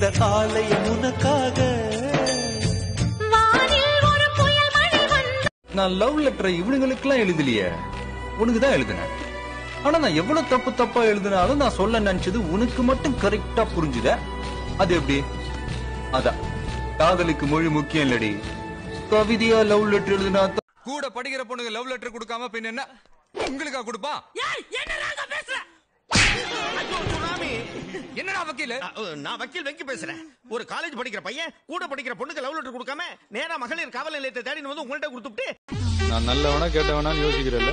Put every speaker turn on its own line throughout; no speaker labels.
ஆலயம் உனக்காக
வானில் ஒரு புயல் மழை வந்து
நான் லவ் லெட்டரை இவனுங்களுக்கெல்லாம் எழுதலையே உனக்கு தான் எழுதினேன் ஆனா நான் எவ்வளவு தப்பு தப்பா எழுதினாலும் நான் சொல்ல நினைச்சது உனக்கு மட்டும் கரெக்டா புரிஞ்சுத அது எப்படி அதான் காதலுக்கு மொழி முக்கியம் இல்லடி கவிதையா லவ் லெட்டர் எழுதினா தான் கூட படிக்கிற பொண்ணுங்க லவ் லெட்டர் கொடுக்காம பின்ன என்ன உங்களுக்கா கொடுப்பா என்னடா வக்கீல
நான் வக்கீல் வெங்கி பேசுறேன் ஒரு காலேஜ் படிக்கிற பையன் கூட படிக்கிற பொண்ணுக்கு லவ் லெட்டர் கொடுக்காம நேரா மகளிர் காவல் நிலையத்தை தேடின்னு வந்து உங்கள்ட்ட கொடுத்துட்டு
நான் நல்லவனா கேட்டவனான்னு யோசிக்கிறல்ல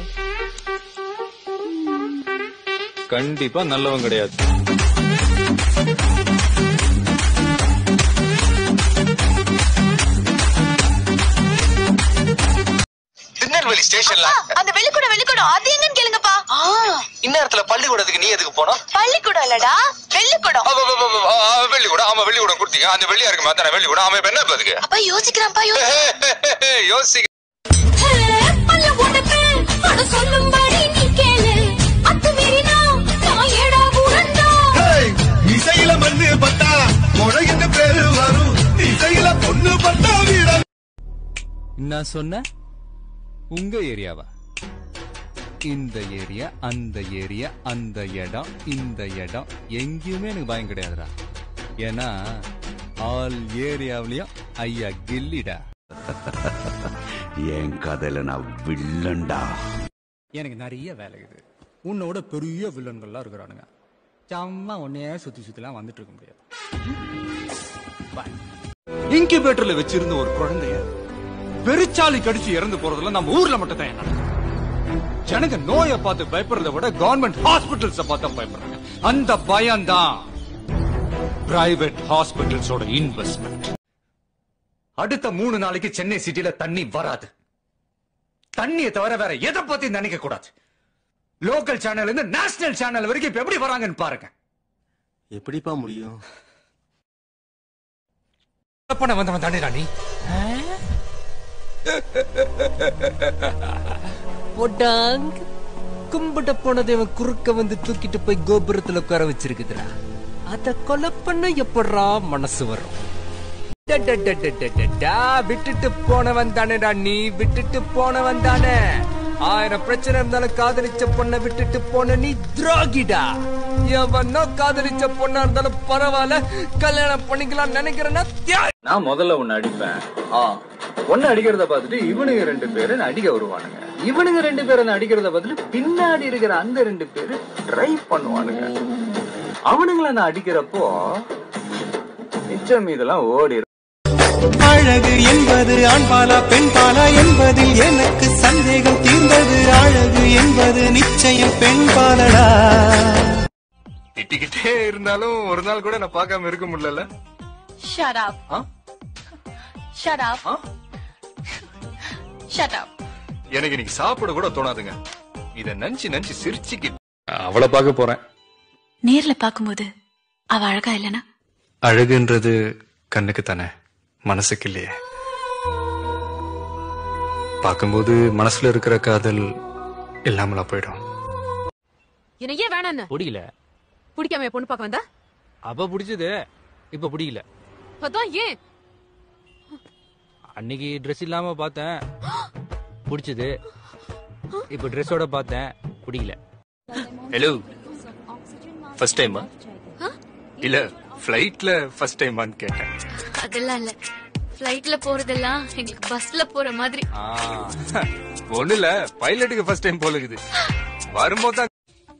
கண்டிப்பா நல்லவன் கிடையாது
திருநெல்வேலி ஸ்டேஷன்ல
அந்த வெளிக்கூடம் வெளிக்கூடம் அது எங்கன்னு கேளுங்கப்பா
இந்நேரத்துல பள்ளிக்கூடத்துக்கு நீ எதுக்கு போனோம்
பள்ளிக்கூடம் இல்லடா வெள்ளிக்கூடம்
வெள்ளிக்கூடம் ஆமா வெள்ளிக்கூடம் கொடுத்தீங்க அந்த வெள்ளியா இருக்கு மாத்தான வெள்ளிக்கூடம் அவன் இப்ப என்ன இப்ப அதுக்கு
அப்பா யோசிக்கிறான்ப்பா யோசி
யோசிக்க
பல்ல உடப்பு அட சொல்லும்படி நீ கேளு அத்துமீறினா நான் ஏடா உடந்தா
இசையில மண்ணு பட்டா முழகின்ற பேரு வரும் இசையில பொண்ணு பட்டா வீரம்
நான் சொன்ன உங்க ஏரியாவா இந்த ஏரியா அந்த ஏரியா அந்த இடம் இந்த இடம் எங்கேயுமே எனக்கு பயம் கிடையாதுடா ஏன்னா ஆல் ஏரியாவிலயும் ஐயா கில்லிடா
என் கதையில நான் வில்லன்டா
எனக்கு நிறைய வேலை இருக்குது உன்னோட பெரிய வில்லன்கள்லாம் இருக்கிறானுங்க சும்மா உன்னையே சுத்தி சுத்திலாம் வந்துட்டு இருக்க முடியாது
இன்குபேட்டர்ல வச்சிருந்த ஒரு குழந்தைய பெருச்சாலி கடிச்சு இறந்து போறதுல நம்ம ஊர்ல மட்டும் தான் என்ன ஜனங்க நோயை பார்த்து பயப்படுறத விட கவர்மெண்ட் ஹாஸ்பிட்டல்ஸ பார்த்து பயப்படுறாங்க அந்த பயம் தான் பிரைவேட் ஹாஸ்பிட்டல்ஸோட இன்வெஸ்ட்மெண்ட் அடுத்த மூணு நாளைக்கு சென்னை சிட்டில தண்ணி வராது தண்ணியை தவிர வேற எதை பத்தி நினைக்க கூடாது லோக்கல் சேனல் இருந்து நேஷனல் சேனல் வரைக்கும் இப்ப எப்படி வராங்கன்னு பாருங்க
எப்படிப்பா முடியும்
பண்ண வந்தவன் தானே நீ
போட்டாங் கும்பிட்ட போனதை இவன் குறுக்க வந்து தூக்கிட்டு போய் கோபுரத்துல உட்கார வச்சிருக்குதுடா அத கொலை பண்ண எப்படா மனசு வரும் டடடடடடடா, விட்டுட்டு போனவன் தானேடா நீ விட்டுட்டு போனவன் தானே ஆயிரம் பிரச்சனை இருந்தாலும் காதலிச்ச பொண்ணை விட்டுட்டு போன நீ துரோகிடா எவனோ காதலிச்ச பொண்ணா இருந்தாலும் பரவாயில்ல கல்யாணம் பண்ணிக்கலாம் நினைக்கிறேன்னா தியா-
நான் முதல்ல உன்னை அடிப்பேன் ஆ ஒன்னு அடிக்கிறத பார்த்துட்டு இவனுங்க ரெண்டு பேரு என்னை அடிக்க வருவானுங்க இவனுங்க ரெண்டு பேரும் என்னை அடிக்கிறத பார்த்துட்டு பின்னாடி இருக்கிற அந்த ரெண்டு பேரு ட்ரை பண்ணுவானுங்க அவனுங்கள நான் அடிக்கிறப்போ மிச்சம் இதெல்லாம் ஓடி
அழகு என்பது ஆண்பாலா பெண்பாலா என்பதில் எனக்கு சந்தேகம் தீர்ந்தது அழகு என்பது நிச்சயம் பெண்பாலடா
திட்டிக்கிட்டே இருந்தாலும் ஒரு நாள் கூட நான் பார்க்காம இருக்க முடியல
ஷட் அப்
ஆ?
ஷட் அப்
ஆ?
ஷட் அப்
எனக்கு இன்னைக்கு சாப்பிட கூட தோணாதுங்க இத நினைச்சு நினைச்சு சிரிச்சுக்கிட்டு அவளை பார்க்க போறேன்
நேர்ல பாக்கும்போது அவ அழகா இல்லனா
அழகுன்றது கண்ணுக்கு தானே மனசுக்கு இல்லையே பார்க்கும்போது மனசுல இருக்கிற காதல் இல்லாமலா போயிடும்
என்ன ஏன் வேணான்னு
பிடிக்கல
பிடிக்காம பொண்ணு பார்க்க வந்தா
அப்ப பிடிச்சது இப்ப பிடிக்கல
அதான் ஏன்
அன்னைக்கு ட்ரெஸ் இல்லாம பார்த்தேன் பிடிச்சது இப்ப ட்ரெஸ்ஸோட பார்த்தேன் பிடிக்கல
ஹலோ ஃபர்ஸ்ட் டைமா இல்ல ஃப்ளைட்ல ஃபர்ஸ்ட் டைமான்னு கேட்டேன்
அதெல்லாம் இல்ல ஃபிளைட்ல போறதெல்லாம் எங்களுக்கு பஸ்ல போற மாதிரி
ஒண்ணு இல்ல பைலட்டுக்கு ஃபர்ஸ்ட் டைம் போல இருக்குது வரும்போது தான்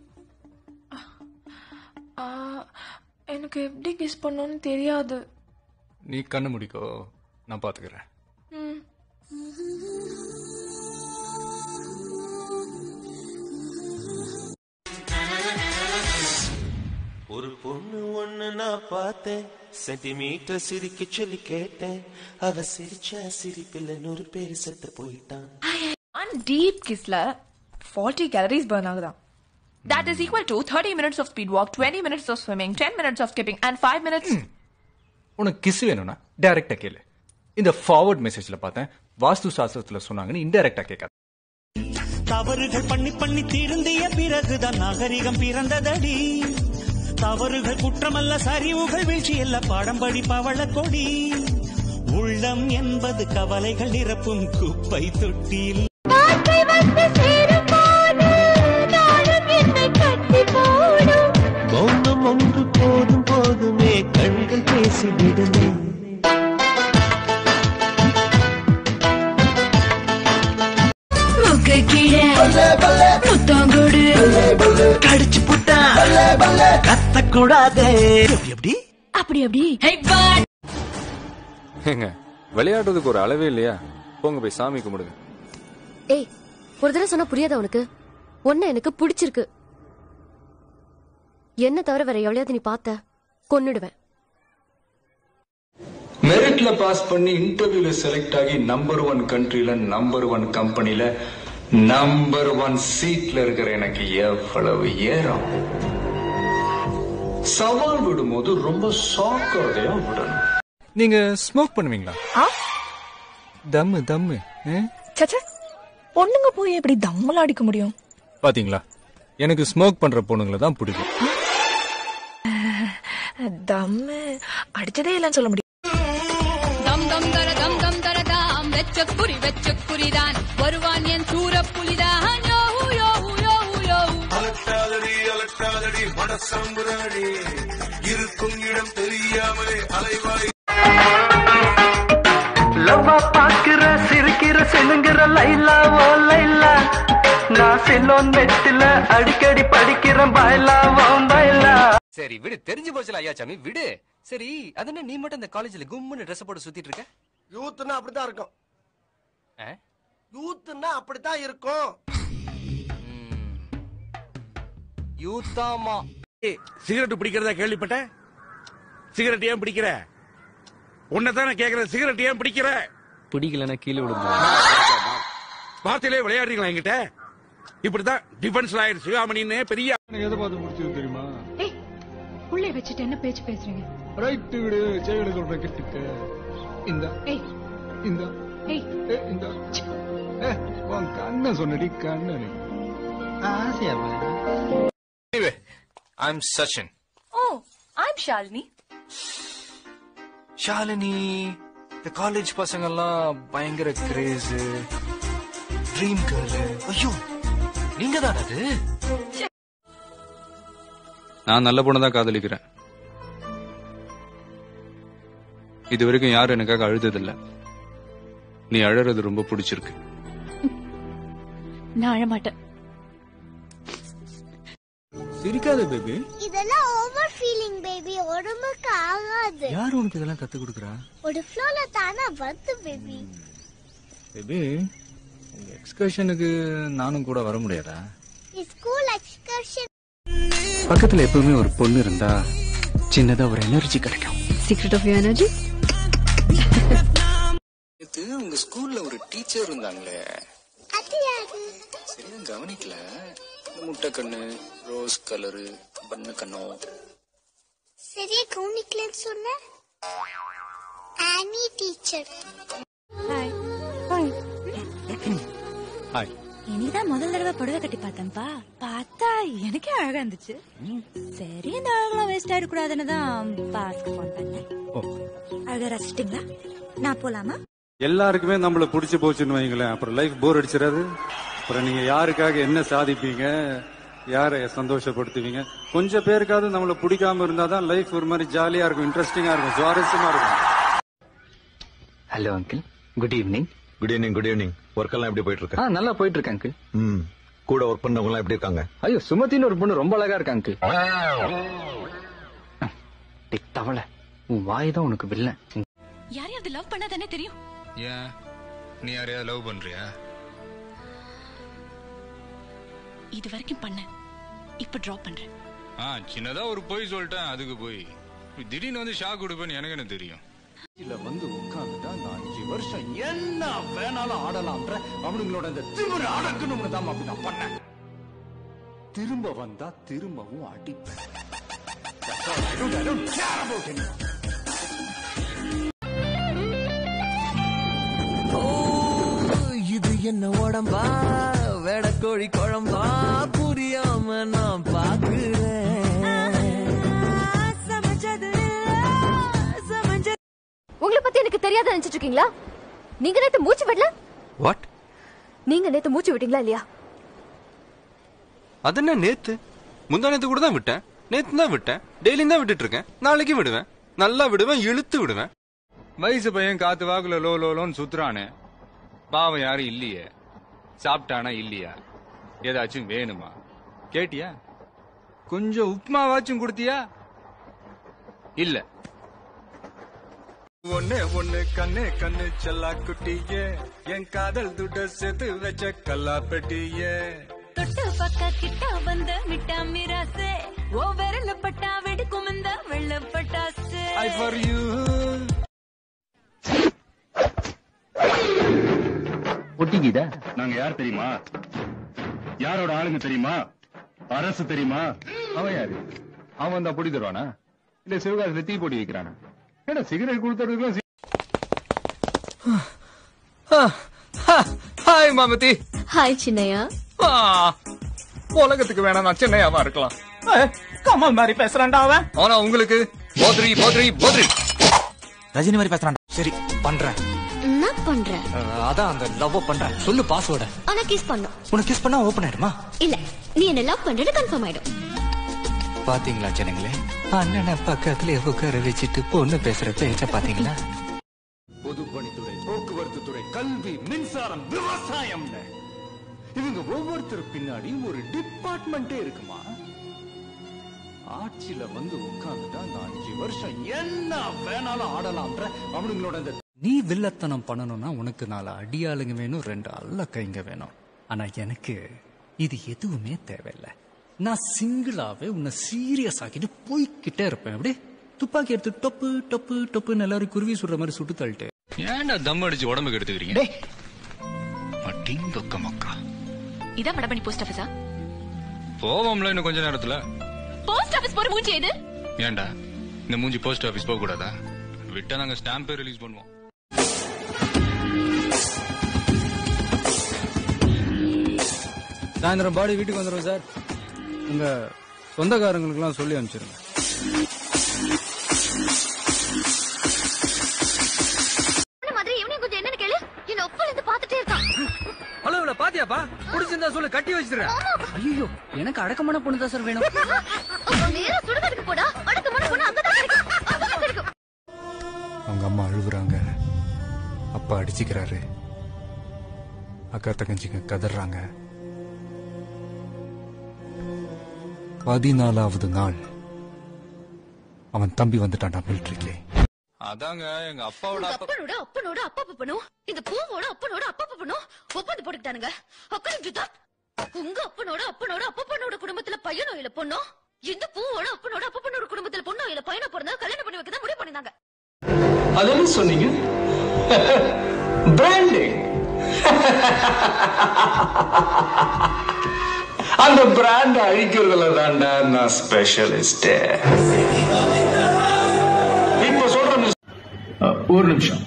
எனக்கு எப்படி கிஸ் பண்ணணும்னு தெரியாது
நீ கண்ணு முடிக்கோ நான் பாத்துக்கிறேன்
ஒரு பொண்ணு ஒண்ணு நான் பார்த்தேன் சென்டிமீட்டர் சிரிக்க சொல்லி கேட்டேன் அவ சிரிச்ச சிரிப்பில் நூறு பேர் செத்து போயிட்டான்
ஒன் டீப் கிஸ்ல ஃபார்ட்டி கேலரிஸ் பர்ன் ஆகுதான் That is equal to 30 minutes of speed walk, 20 minutes of swimming, 10 minutes of skipping, and 5 minutes.
உனக்கு கிஸ் வேணும்னா டைரக்டா கேளு இந்த ஃபார்வர்ட் மெசேஜ்ல பார்த்தேன் வாஸ்து சாஸ்திரத்துல சொன்னாங்கன்னு இன்டைரக்டா கேட்காது
தவறுகள் பண்ணி பண்ணி திருந்திய பிறகுதான் நாகரிகம் பிறந்ததடி
தவறுகள் குற்றமல்ல சரிவுகள் வீழ்ச்சி அல்ல பாடம் படி பவள கொடி உள்ளம் என்பது கவலைகள் நிரப்பும் குப்பை தொட்டியில்
மௌனம் ஒன்று போதும் போதுமே கண்கள் பேசிவிடுமே கடிச்சு புட்டா கத்தக்கூடாதே எப்படி
அப்படி அப்படி
ஏங்க விளையாடுறதுக்கு ஒரு அளவே இல்லையா போங்க போய் சாமி கும்பிடுங்க
ஏய் ஒரு தடவை சொன்னா புரியாதா உனக்கு ஒன்னு எனக்கு பிடிச்சிருக்கு என்ன தவிர வேற எவ்வளவு நீ பார்த்த கொன்னுடுவேன்
மெரிட்ல பாஸ் பண்ணி இன்டர்வியூல செலக்ட் ஆகி நம்பர் ஒன் கண்ட்ரில நம்பர் ஒன் கம்பெனில நம்பர் ஒன் சீட்ல இருக்கிற எனக்கு எவ்வளவு ஏறம் சவால் விடும்போது ரொம்ப சாக்கிரதையா விடணும்
நீங்க ஸ்மோக் பண்ணுவீங்களா தம்மு தம்மு ஆ?
சச்சா பொண்ணுங்க போய் எப்படி தம்மலாம் அடிக்க முடியும்
பாத்தீங்களா எனக்கு ஸ்மோக் பண்ற பொண்ணுங்களை தான் பிடிக்கும்
தம்மு அடிச்சதே இல்லைன்னு சொல்ல முடியும்
தம் தம் தர தம் தம் தர தாம் வெச்ச குறி வெச்ச குறிதான் வருவான் என் சூர புலிதான் யோஹு யோஹு யோஹு யோஹு
அலட்டாதடி அலட்டாதடி மனசம்புராடி இருக்கும் இடம் தெரியாமலே அலைவாய்
லவ்வா பாக்குற சிரிக்கிற செல்லுங்கிற லைலா ஓ லைலா நான் செல்லோன் வெட்டில அடிக்கடி படிக்கிறேன் பாய்லா ஓ பாய்லா
சரி விடு தெரிஞ்சு போச்சுல ஐயா சாமி விடு சரி அது என்ன நீ மட்டும் இந்த காலேஜ்ல கும்முன்னு ட்ரெஸ் போட்டு சுத்திட்டு இருக்க
யூத்னா அப்படித்தான் இருக்கும்
ஆ?
யூத்னா அப்படித்தான் இருக்கும்
யூத்தாமா
சிகரெட் பிடிக்கிறதா கேள்விப்பட்ட சிகரெட் ஏன் பிடிக்கிற உன்னைத்தானே கேக்குறேன் சிகரெட் ஏன் பிடிக்கிற
பிடிக்கலன்னா கீழே விடுங்க
வார்த்தையிலே விளையாடுறீங்களா என்கிட்ட இப்படிதான் டிஃபென்ஸ் லாயர் சிகாமணின்னு பெரிய
எதை பார்த்து முடிச்சது தெரியுமா
ஏய் புள்ளைய வச்சுட்டு என்ன பேச்சு பேசுறீங்க
ரைட்டு விடு ஜெயலலிதா சொல்ற கிட்டுக்க இந்த
ஏய்
இந்த
ஏய்
ஏ, இந்த ஏ, உன் கண்ண சொன்னடி கண்ணனி ஆசையா
Anyway, I'm Sachin.
Oh I'm Shalini
Shalini இந்த காலேஜ் பசங்க எல்லாம் பயங்கர கிரேஸ் ட்ரீம் கேர்ள் ஐயோ நீங்க தான் அது நான் நல்ல பொண்ணு தான் காதலிக்கிறேன் இது வரைக்கும் யாரும் எனக்காக அழுததில்ல நீ அழறது ரொம்ப பிடிச்சிருக்கு
நான் அழமாட்டேன்
சிரிக்காத பேபி
இதெல்லாம் ஓவர் ஃபீலிங் பேபி உடம்புக்கு ஆகாது
யார் உனக்கு இதெல்லாம் கத்து கொடுக்குறா
ஒரு ஃப்ளோல தானா வருது பேபி
பேபி உங்க எக்ஸ்கர்ஷனுக்கு நானும் கூட வர முடியாதா
ஸ்கூல் எக்ஸ்கர்ஷன்
பக்கத்துல எப்பவுமே ஒரு பொண்ணு இருந்தா சின்னதா ஒரு எனர்ஜி கிடைக்கும்
சீக்ரெட் ஆஃப் யூ எனர்ஜி
இது உங்க ஸ்கூல்ல ஒரு டீச்சர் இருந்தாங்களே
அது யாரு
சரியா கவனிக்கல முட்டை கண்ணு ரோஸ் கலரு பண்ணு கண்ணம்
சரியா கவனிக்கலன்னு சொன்ன ஆனி டீச்சர்
ஹாய்
ஹாய்
இன்னைக்குதான் முதல் தடவை புடவை கட்டி பார்த்தேன்ப்பா பார்த்தா எனக்கே அழகா இருந்துச்சு சரி இந்த அழகெல்லாம் வேஸ்ட் ஆயிடக்கூடாதுன்னு தான் பாஸ்க்கு ஃபோன் பண்ணேன் அழகா ரசிச்சிட்டீங்களா நான் போலாமா
எல்லாருக்குமே நம்மள புடிச்சு போச்சுன்னு வைங்களேன் அப்புறம் லைஃப் போர் அடிச்சிடாது அப்புறம் நீங்க யாருக்காக என்ன சாதிப்பீங்க யாரை சந்தோஷப்படுத்துவீங்க கொஞ்சம் பேருக்காவது நம்மள பிடிக்காம இருந்தாதான் லைஃப் ஒரு மாதிரி ஜாலியா இருக்கும் இன்ட்ரெஸ்டிங்கா இருக்கும் சுவாரஸ்யமா இருக்கும்
hello uncle good evening
good evening good evening work எல்லாம் எப்படி போயிட்டு
ஆ
இருக்கு
நல்லா போயிட்டு இருக்கு அங்கிள்
ம் கூட ஒர்க் பண்ணவங்க எல்லாம் எப்படி இருக்காங்க
ஐயோ சுமதின்னு ஒரு பொண்ணு ரொம்ப அழகா இருக்கு அங்கிள் டேய், தவளை உன் வாய் தான் உனக்கு வில்லன்
யாரையாவது லவ் பண்ணா தானே தெரியும்
ஏன் நீ யாரையாவது லவ் பண்றியா
இது வரைக்கும் பண்ண இப்ப டிராப் பண்றேன்
ஆ சின்னதா ஒரு பொய் சொல்லிட்டேன் அதுக்கு போய் திடீர்னு வந்து ஷாக் கொடுப்பேன்னு எனக்கு என்ன தெரியும்
இல்ல வந்து உட்கார்ந்துட்டா நான் அஞ்சு வருஷம் என்ன வேணாலும் ஆடலாம்ன்ற அவனுங்களோட அந்த திமிர அடக்கணும்னு தான் அப்படி நான் பண்ணேன் திரும்ப வந்தா திரும்பவும் அடிப்பேன் That's all. I don't, I don't care about him.
இது என்ன உடம்பா வெடக்கோழி குழம்பா புரியாம நான் பாக்குறேன்
உங்களை பத்தி எனக்கு தெரியாத நினைச்சிட்டு இருக்கீங்களா நீங்க நேத்து மூச்சு விடல
வாட்
நீங்க நேத்து மூச்சு விட்டீங்களா இல்லையா
அது என்ன நேத்து முந்தா நேத்து கூட தான் விட்டேன் நேத்து தான் விட்டேன் டெய்லியும் தான் விட்டுட்டு இருக்கேன் நாளைக்கு விடுவேன் நல்லா விடுவேன் இழுத்து விடுவேன் வயசு பையன் காத்து வாக்குல லோ லோ லோன்னு சுத்துறானே பாவம் யாரும் இல்லையே சாப்பிட்டானா இல்லையா ஏதாச்சும் வேணுமா கேட்டியா கொஞ்சம் உப்புமாவாச்சும் கொடுத்தியா இல்ல ஒண்ணு ஒண்ணு கண்ணு கண்ணு செல்லா குட்டியே என் காதல் துட்ட சேர்த்து வச்ச கல்லா பெட்டியே
தொட்டு பக்க கிட்ட வந்த மிட்டா மிராசே ஓ விரல பட்டா வெடிக்கும் இந்த வெள்ள பட்டாசு
ஐ ஃபார் யூ
ஒட்டிக்கிதா நாங்க யார் தெரியுமா யாரோட ஆளுங்க தெரியுமா அரசு தெரியுமா அவன் யாரு அவன் வந்தா பொடி தருவானா இல்ல சிவகாசில தீ போட்டி வைக்கிறானா ஏன்னா சிகரெட் கொடுத்ததுக்குலாம்
ஹாய் மாமதி
ஹாய் சின்னையா
ஆ, உலகத்துக்கு வேணா நான் சென்னையாவா இருக்கலாம்
கமல் மாதிரி பேசுறான்டா அவன்
ஆனா உங்களுக்கு போத்ரி போத்ரி போத்ரி
ரஜினி மாதிரி பேசுறான் சரி பண்றேன்
என்ன பண்ற
அஹ், அதான் அந்த லவ் பண்றேன் சொல்லு பாஸ்வேர்ட
ஆனா கிஸ் பண்ணும்
உனக்கு கிஸ் பண்ணா ஓபன் ஆயிடுமா
இல்ல நீ என்ன லவ் பண்றது கன்ஃபார்ம் ஆயிடும்
பாத்தீங்களா ஜனங்களே அண்ணனை பக்கத்துல உட்கார வச்சுட்டு பொண்ணு பேசுற பேச்ச பாத்தீங்களா
பொதுப்பணித்துறை போக்குவரத்து துறை கல்வி மின்சாரம் விவசாயம் இவங்க ஒவ்வொருத்தர் பின்னாடியும் ஒரு டிபார்ட்மெண்டே இருக்குமா ஆட்சியில வந்து உட்கார்ந்துட்டா நான் அஞ்சு வருஷம் என்ன வேணாலும் ஆடலாம்ன்ற அவனுங்களோட அந்த
நீ வில்லத்தனம் பண்ணணும்னா உனக்கு நாலு அடியாளுங்க வேணும் ரெண்டு அல்ல கைங்க வேணும் ஆனா எனக்கு இது எதுவுமே தேவையில்லை நான் சிங்கிளாவே உன்னை சீரியஸ் ஆக்கிட்டு போய்கிட்டே இருப்பேன் அப்படி துப்பாக்கி எடுத்து டொப்பு டொப்பு டொப்புன்னு எல்லாரும் குருவி சுடுற மாதிரி சுட்டு தள்ளிட்டு
ஏன்டா தம் அடிச்சு உடம்புக்கு எடுத்துக்கிறீங்க
அடிங்கக்க மக்கா
இதான் வடபணி போஸ்ட் ஆபீஸா
போவோம்ல இன்னும் கொஞ்ச நேரத்துல
போஸ்ட் ஆபீஸ் போற மூஞ்சி எது
ஏன்டா இந்த மூஞ்சி போஸ்ட் ஆபீஸ் போக கூடாதா விட்டா நாங்க ஸ்டாம்பே ரிலீஸ் பண்ணுவோம்
சாயந்தரம் பாடி வீட்டுக்கு வந்துடும் சார் உங்க சொந்தக்காரங்களுக்கெல்லாம் சொல்லி அனுப்பிச்சிருங்க
இந்த மாதிரி இவனையும் கொஞ்சம் என்னன்னு கேளு என்ன ஒப்பல இருந்து பாத்துட்டே இருக்கான்
ஹலோ இவள பாத்தியாப்பா புடிச்சிருந்தா சொல்லு கட்டி வச்சிடுறேன் ஐயோ எனக்கு அடக்கமான பொண்ணு தான் சார் வேணும்
அப்ப நேரா சுடுகாட்டுக்கு போடா அடுத்த பொண்ணு அங்கதான் கிடைக்கும் அங்கதான் கிடைக்கும்
அவங்க அம்மா அழுகுறாங்க அப்பா அடிச்சுக்கிறாரு அக்கா தங்கச்சிங்க கதறாங்க பதினாலாவது நாள் அவன் தம்பி வந்துட்டான்டா மிலிட்ரிக்கு
அதாங்க எங்க அப்பாவோட
உங்க அப்பனோட அப்பனோட அப்பா அப்பனும் இந்த பூவோட அப்பனோட அப்பா அப்பனும் ஒப்பந்து போட்டுக்கிட்டானுங்க அக்கறை தான் உங்க அப்பனோட அப்பனோட அப்பனோட குடும்பத்துல பையனோ இல்ல பொண்ணோ இந்த பூவோட அப்பனோட அப்பனோட குடும்பத்துல பொண்ணோ இல்ல பையனோ பிறந்தா கல்யாணம் பண்ணி வைக்க தான் முடிவு பண்ணினாங்க
அதெல்லாம் சொன்னீங்க பிராண்டிங் அந்த பிராண்ட் அழிக்கிறதுல தான்டா நான் ஸ்பெஷலிஸ்ட் இப்ப சொல்றேன் ஒரு நிமிஷம்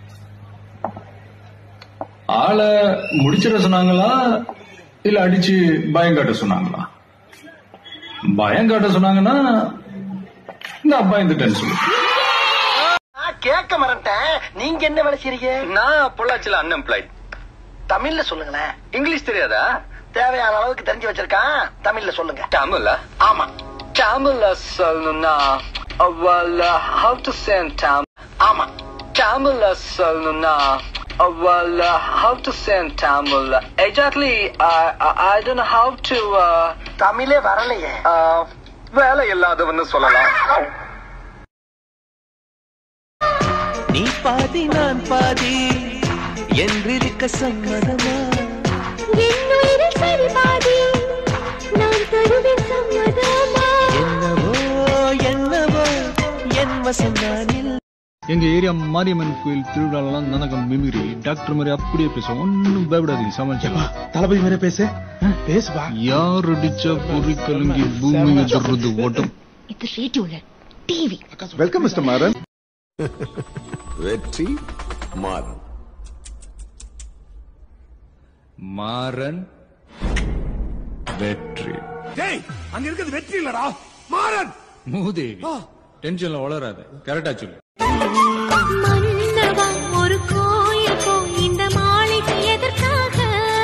ஆளை முடிச்சிட சொன்னாங்களா இல்ல அடிச்சு பயம் காட்ட சொன்னாங்களா பயம் காட்ட சொன்னாங்கன்னா நான் பயந்துட்டேன்னு சொல்லு
கேட்க மறந்துட்டேன் நீங்க என்ன வேலை செய்றீங்க
நான் பொள்ளாச்சியில அன்எம்ப்ளாய்ட்
தமிழ்ல சொல்லுங்களேன்
இங்கிலீஷ் தெரியாதா
தேவையான அளவுக்கு தெரிஞ்சு வச்சிருக்கான் தமிழ்ல சொல்லுங்க
தமிழா
ஆமா
தமிழ்ல சொல்லணும்னா well uh, how to say in Tam
ஆமா
தமிழ்ல சொல்லணும்னா well uh, how to say in Tamil exactly I, I, I don't know how to uh,
தமிழே வரலையே
uh, வேலை இல்லாதவன்னு சொல்லலாம்
நீ பாதி நான் பாதி என்றிருக்க சம்மதமா
என்னுயிரில் சரி பாதி நான் தருவேன் சம்மதமா
என்னவோ என்னவோ என் வசம் நானில்
எங்க ஏரியா மாரியம்மன் கோயில் திருவிழாலாம் நடக்க மிமிரி டாக்டர் மாதிரி அப்படியே பேசுவோம் ஒன்னும் பயப்படாதீங்க சமாளிச்சா
தளபதி மாதிரி பேசு பேசுவா
யார் அடிச்சா பொறி கலங்கி பூமியை சொல்றது ஓட்டம்
இது ரேடியோல டிவி
வெல்கம் மிஸ்டர் மாறன் வெற்றி மாறன்
மாறன் வெற்றி
டேய் அங்க இருக்கிறது வெற்றி இல்லடா மாறன்
மூதேவி டென்ஷன்ல வளராத கரெக்டா சொல்லு
மன்னவா ஒரு கோயில் போ இந்த மாளிகை எதற்காக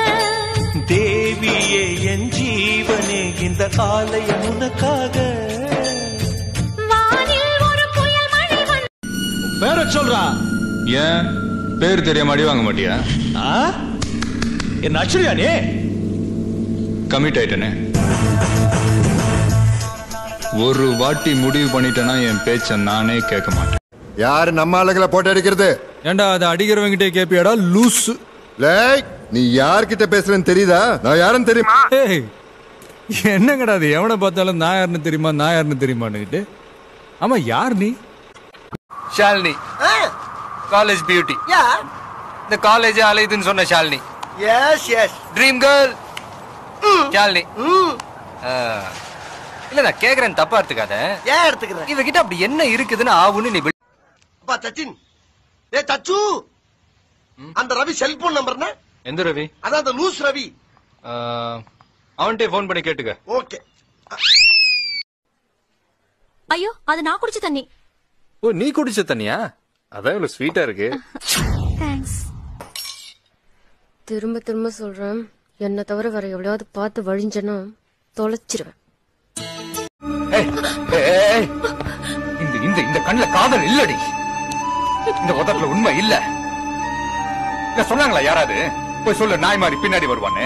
தேவியே என் ஜீவனே இந்த ஆலயம் உனக்காக
வானில் ஒரு புயல் மழை வந்து
பேர சொல்றா ஏன் பேர் தெரியாம அடி வாங்க மாட்டியா
என்ன அச்சுரியா நீ
கமிட் ஆயிட்டனே ஒரு வாட்டி முடிவு பண்ணிட்டேன்னா என் பேச்ச நானே கேட்க மாட்டேன்
யாரு நம்ம ஆளுகளை போட்டு அடிக்கிறது
ஏண்டா அதை அடிக்கிறவங்கிட்டே கேப்பியாடா லூஸ்
லேய் நீ யார்கிட்ட பேசுறேன்னு தெரியுதா நான் யாருன்னு தெரியுமா
ஏய் என்னங்கடா அது எவனை பார்த்தாலும் நான் யாருன்னு தெரியுமா நான் யாருன்னு தெரியுமான்னுக்கிட்டு ஆமா யார் நீ
ஷாலினி காலேஜ் பியூட்டி
யா
இந்த காலேஜ் அலையுதுன்னு சொன்ன Shalini
yes yes
dream girl Shalini ஆ, இல்ல நான் கேக்குறேன் தப்பா எடுத்துக்காத
ஏன் எடுத்துக்கிறேன்
இவகிட்ட அப்படி என்ன இருக்குதுன்னு ஆவுன்னு நீ விள-
அப்பா சச்சின் ஏ சச்சு அந்த ரவி செல்போன் நம்பர்னா
எந்த ரவி
அதான் அந்த லூஸ் ரவி
ஆ, அவன்கிட்டே ஃபோன் பண்ணி கேட்டுக்க
ஓகே
ஐயோ அது நான் குடிச்ச தண்ணி
ஓ நீ குடிச்ச தண்ணியா அதான் இவ்வளவு ஸ்வீட்டா இருக்கு
தேங்க்ஸ்
திரும்ப திரும்ப சொல்றேன் என்ன தவிர வேற எவ்வளவாவது பார்த்து வழிஞ்சனா தொலைச்சிருவேன்
ஏய், ஏய், இந்த இந்த இந்த கண்ணுல காதல் இல்லடி இந்த உதட்டுல உண்மை இல்ல இல்ல சொன்னாங்களா யாராவது போய் சொல்லு நாய் மாதிரி பின்னாடி வருவான்னு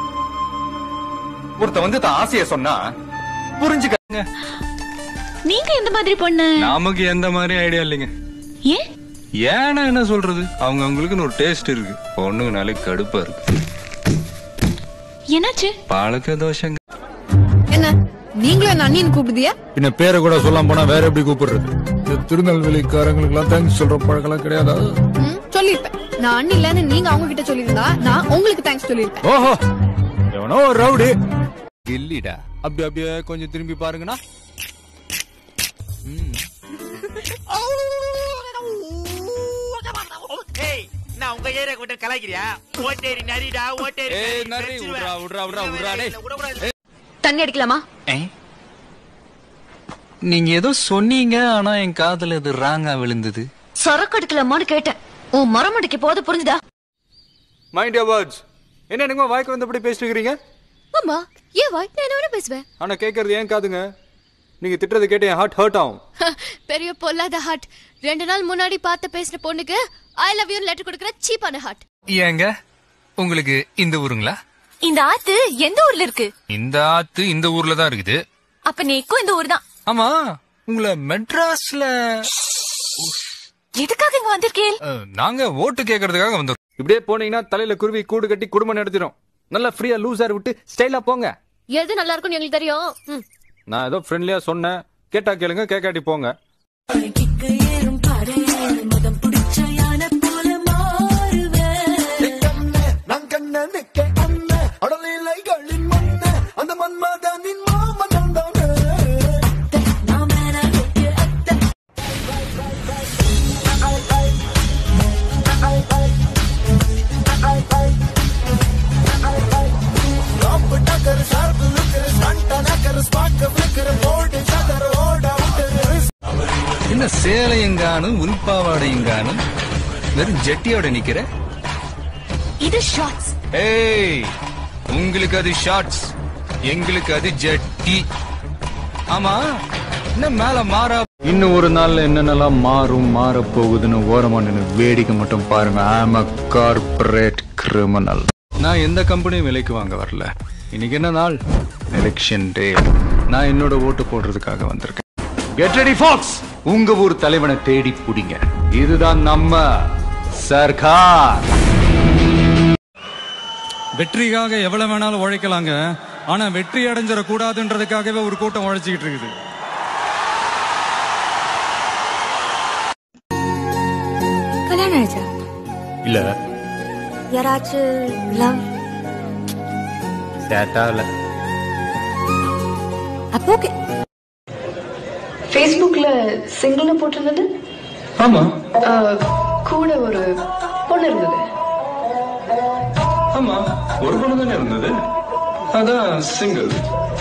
ஒருத்த வந்து தான் ஆசைய சொன்னா புரிஞ்சுக்க
நீங்க எந்த மாதிரி பொண்ணு
நமக்கு எந்த மாதிரி ஐடியா இல்லைங்க
ஏன்
ஏன்னா என்ன சொல்றது அவங்க அவங்களுக்குன்னு ஒரு டேஸ்ட் இருக்கு பொண்ணுங்கனாலே கடுப்பா இருக்கு
என்னாச்சு
பழக்க தோஷங்க
என்ன நீங்களும் என்ன அண்ணின்னு கூப்பிடுதியா
பின்ன பேரை கூட சொல்லாம போனா வேற எப்படி கூப்பிடுறது இந்த திருநெல்வேலிக்காரங்களுக்கு எல்லாம் தேங்க்ஸ் சொல்ற பழக்கம் கிடையாதா
ம், சொல்லிருப்பேன் நான் அண்ணி இல்லன்னு நீங்க அவங்க கிட்ட சொல்லியிருந்தா நான் உங்களுக்கு தேங்க்ஸ் சொல்லிருப்பேன்
ஓஹோ எவனோ ஒரு ரவுடி இல்லிடா அப்படி அப்படியே கொஞ்சம் திரும்பி பாருங்கண்ணா
ஏய் நான் உங்க ஏரியா விட்டு கலாய்க்கிறியா ஓட்டேரி நரிடா ஓட்டேரி
ஏய் நரி விட்றா விட்றா விட்றா விட்றா டேய்
தண்ணி அடிக்கலாமா
நீங்க ஏதோ சொன்னீங்க ஆனா என் காதுல இது ராங்கா விழுந்தது
சரக்கு அடிக்கலாமான்னு கேட்டேன் உன் மரமடிக்க போது புரிஞ்சுதா
மைண்ட் யோர் வேர்ட்ஸ் என்ன என்னமோ வாய்க்கு வந்தபடி பேசிட்டு இருக்கீங்க
ஆமா ஏன் வாய் நான் என்ன வேணா பேசுவேன்
ஆனா கேட்கறது ஏன் காதுங்க நீங்க திட்டுறது கேட்டு என் ஹார்ட் ஹர்ட் ஆகும்
பெரிய பொல்லாத ஹார்ட் ரெண்டு நாள் முன்னாடி பார்த்து பேசின பொண்ணுக்கு ஐ லவ் யூ லெட்டர் கொடுக்குற சீப்பான ஹார்ட்
ஏங்க உங்களுக்கு இந்த ஊருங்களா
இந்த ஆத்து எந்த ஊர்ல இருக்கு
இந்த ஆத்து இந்த ஊர்ல தான் இருக்குது
அப்ப நீக்கும் இந்த ஊர் தான்
ஆமா உங்களை மெட்ராஸ்ல
எதுக்காக இங்க வந்திருக்கேன்
அஹ், நாங்க ஓட்டு கேக்குறதுக்காக வந்தோம்
இப்படியே போனீங்கன்னா தலையில குருவி கூடு கட்டி குடும்பம் நடத்திடும் நல்லா ஃப்ரீயா லூசார் விட்டு ஸ்டைலா போங்க
எது நல்லா இருக்கும்னு எங்களுக்கு தெரியும் ம்.
நான் ஏதோ ஃப்ரெண்ட்லியா சொன்னேன் கேட்டா கேளுங்க கேட்காட்டி போங்க
நான் கண்ண நிக்க அண்ண அடலிலைகளின் மண்ண அந்த மன்மதனின் மாமன் தானே
என்ன சேலையங்கானும் உள்பாவாடையங்கானும் வெறும் ஜெட்டியோட நிக்கிற
இது ஷார்ட்ஸ்
ஏய் உங்களுக்கு அது ஷார்ட்ஸ் எங்களுக்கு அது ஜெட்டி ஆமா என்ன மேல மாறா
இன்னும் ஒரு நாள்ல என்னென்னலாம் மாறும் மாற போகுதுன்னு ஓரமா நின்னு வேடிக்கை மட்டும் பாருங்க ஆம் அ கார்பரேட் கிரிமினல் நான் எந்த கம்பெனியும் விலைக்கு வாங்க வரல இன்னைக்கு என்ன நாள் எலெக்ஷன் டே நான் என்னோட ஓட்டு போடுறதுக்காக வந்திருக்கேன் கெட் ரெடி ஃபாக்ஸ் உங்க ஊர் தலைவனை தேடி புடிங்க இதுதான் நம்ம சர்க்கார் வெற்றிக்காக எவ்வளவு வேணாலும் உழைக்கலாங்க ஆனா வெற்றி அடைஞ்சிட கூடாதுன்றதுக்காகவே ஒரு கூட்டம் உழைச்சிக்கிட்டு இருக்குது
கல்யாணம் ஆயிடுச்சா
இல்ல
யாராச்சும் லவ்
சேட்டா இல்ல
அப்போ ஓகே
ஃபேஸ்புக்ல சிங்கிள்னு போட்டிருந்தது
ஆமா
அஹ், கூட ஒரு பொண்ணு இருந்தது
ஆமா ஒரு பொண்ணு தானே இருந்தது அதான் சிங்கிள்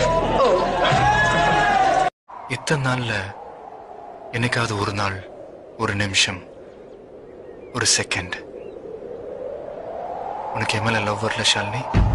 எத்தனை நாள்ல என்னைக்காவது ஒரு நாள் ஒரு நிமிஷம் ஒரு செகண்ட் உனக்கு என் மேல லவ் வரல ஷாலினி